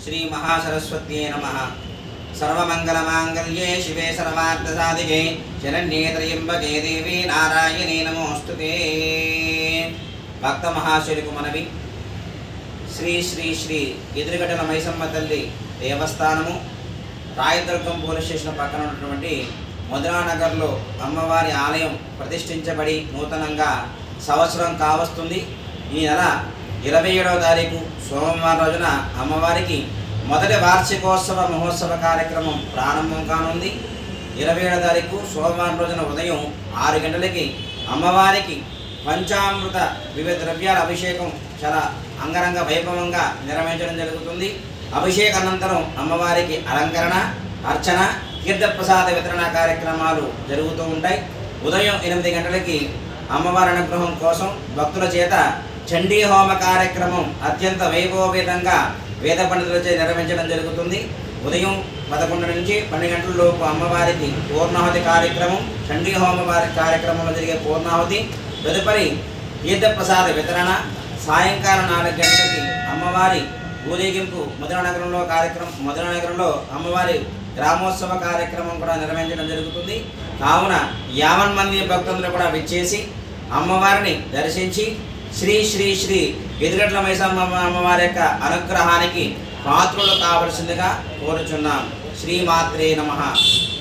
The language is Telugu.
శ్రీ మహాసరస్వత్యే నమ సర్వమంగళమాంగళ్యే శివే సర్వార్థసాధికే శరణ్యే త్రయంబకే దేవి నారాయణే నమోస్తుతే భక్త మహాశయులకు మనవి శ్రీ శ్రీ శ్రీ ఎదురుగడ్డల మైసమ్మ తల్లి దేవస్థానము రాయదుర్గం పోలీస్ స్టేషన్ పక్కన ఉన్నటువంటి మధురానగర్లో అమ్మవారి ఆలయం ప్రతిష్ఠించబడి నూతనంగా సంవత్సరం కావస్తుంది ఈ నెల ఇరవై ఏడవ తారీఖు సోమవారం రోజున అమ్మవారికి మొదటి వార్షికోత్సవ మహోత్సవ కార్యక్రమం ప్రారంభం కానుంది ఇరవై ఏడవ తారీఖు సోమవారం రోజున ఉదయం ఆరు గంటలకి అమ్మవారికి పంచామృత వివిధ ద్రవ్యాల అభిషేకం చాలా అంగరంగ వైభవంగా నిర్వహించడం జరుగుతుంది అభిషేక అనంతరం అమ్మవారికి అలంకరణ అర్చన తీర్థప్రసాద వితరణ కార్యక్రమాలు జరుగుతూ ఉంటాయి ఉదయం ఎనిమిది గంటలకి అమ్మవారి అనుగ్రహం కోసం భక్తుల చేత చండీ హోమ కార్యక్రమం అత్యంత వైభవపేతంగా వేద పండితులచే నిర్వహించడం జరుగుతుంది ఉదయం పదకొండు నుంచి పన్నెండు గంటల లోపు అమ్మవారికి పూర్ణాహుతి కార్యక్రమం చండీ హోమ వారి కార్యక్రమంలో జరిగే పూర్ణాహుతి తదుపరి తీర్థప్రసాద వితరణ సాయంకాలం నాలుగు గంటలకి అమ్మవారి ఊరేగింపు మధురానగరంలో కార్యక్రమం మధురానగరంలో అమ్మవారి గ్రామోత్సవ కార్యక్రమం కూడా నిర్వహించడం జరుగుతుంది కావున యావన్ మంది భక్తులందరూ కూడా విచ్చేసి అమ్మవారిని దర్శించి శ్రీ శ్రీ శ్రీ ఎదుగట్ల మైసమ్మ అమ్మవారి యొక్క అనుగ్రహానికి పాత్రులు కావలసిందిగా కోరుచున్నాం శ్రీమాత్రే నమః